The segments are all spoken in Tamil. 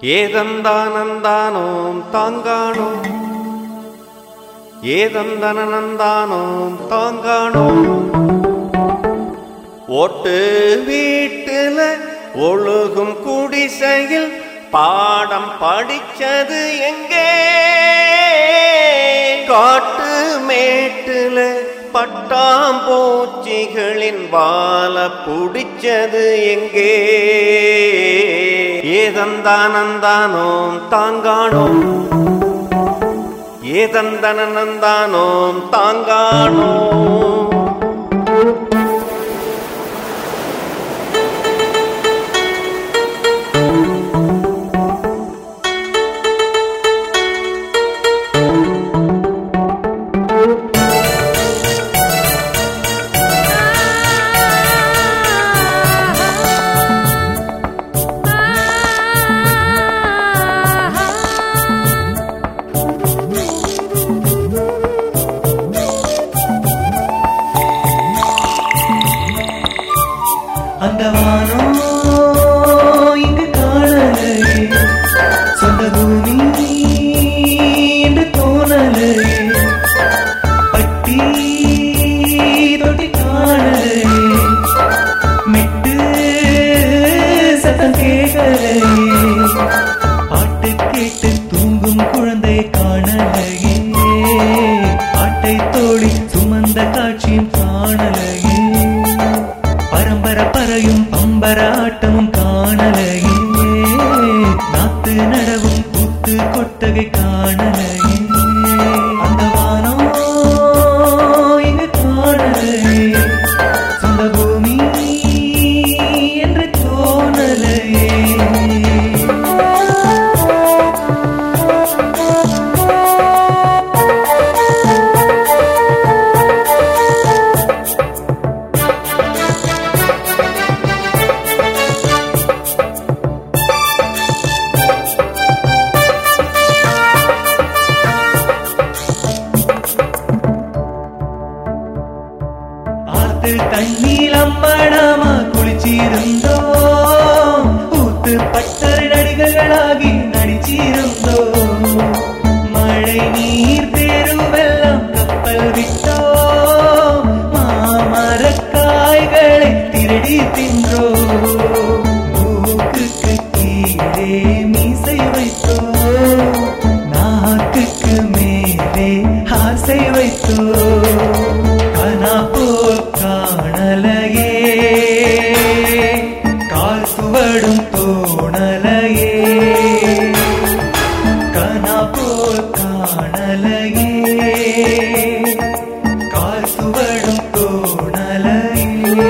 ஏதந்தானந்தானோம் தாங்கானோ ஏதந்தனந்தானோம் தாங்கானோ ஓட்டு வீட்டுல ஒழுகும் குடிசையில் பாடம் படிச்சது எங்கே காட்டு மேட்டுல பட்டாம்பூச்சிகளின் வாழ புடிச்சது எங்கே ஏதந்தானந்தானோம் தாங்கானோம் ஏதந்தனந்தானோம் தாங்கானோம் அந்த வானம் இங்கு காணலே சொந்த பூமி என்று தோணலே பட்டி தொட்டி காணலே மெட்டு சத்தம் கேட்கலே பாட்டு கேட்டு தூங்கும் குழந்தை காணலையே ஆட்டை தோழி சுமந்த காட்சியும் காணலையே பரம்பர பறையும் பம்பர ஆட்டமும் காணலையே நாத்து நடவும் கூத்து கொட்டகை காணலையே அந்த வானம் இங்கு காணலையே சொந்த பூமி என்று தோணலையே ஆத்து தண்ணீர் அம்படாமா குளிச்சிருந்தோம் ஊத்து பட்டர் நடிகர்களாகி நடிச்சிருந்தோம் மழை நீர் பெருவெல்லாம் கப்பல் விட்டோம் மாமரக்காய்களை திருடி தின்றோம் மூக்குக்கு கீழே மீசை வைத்தோம் நாக்குக்கு மேலே ஆசை வைத்தோம் கனா போல் காணலையே கால் சுவடும் தோணலையே கனா போல் காணலையே கால் சுவடும் தோணலையே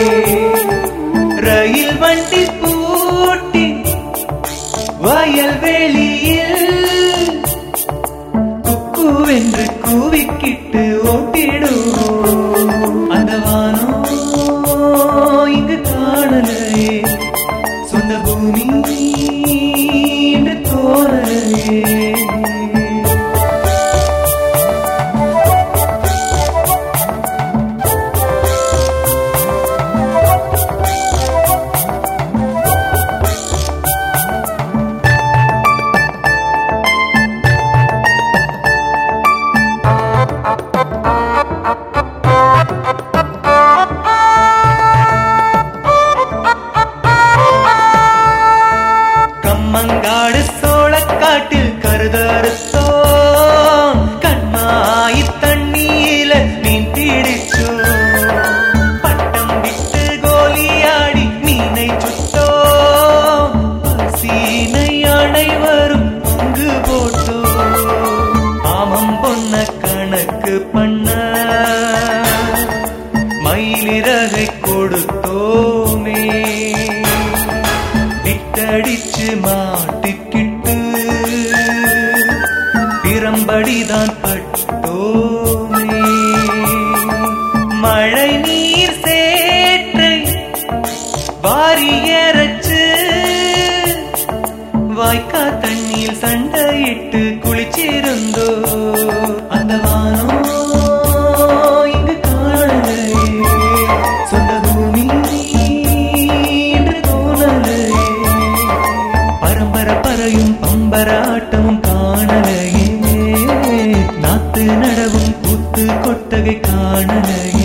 ரயில் வண்டி பூட்டி வயல்வெளியில் குக்குவென்று கூவிக்கிட்டு ஓட்டிடுவோம் அந்த வானம் இங்கு காணலையே சொந்த பூமி என்று தோணலையே கம்மங்காடு சோளக்காட்டில் கருதறுத்தோம் கண்ணாயி தண்ணீல மீன் பிடிச்சோம் பட்டம் விட்டு கோலியாடி மீனை சுட்டோம் பசீனை அனைவரும் பங்கு போட்டோம் ஆமம் பொன்ன கணக்கு பண்ண மயிலிறகை கொடுத்தோமே விட்டடிச்சு மாட்டிக்கிட்டு பிரம்படிதான் பட்டோமே மழை நீர் சேற்றை வாரியரச்சு வாய்க்கா தண்ணியில் சண்டையிட்டு குளிச்சிருந்தோ அந்த வானம் இங்கு காணலையே சொந்த பூமி என்று தோணலையே பரம்பர பறையும் காணலையே நாத்து நடவும் கூத்து கொட்டகை காணலையே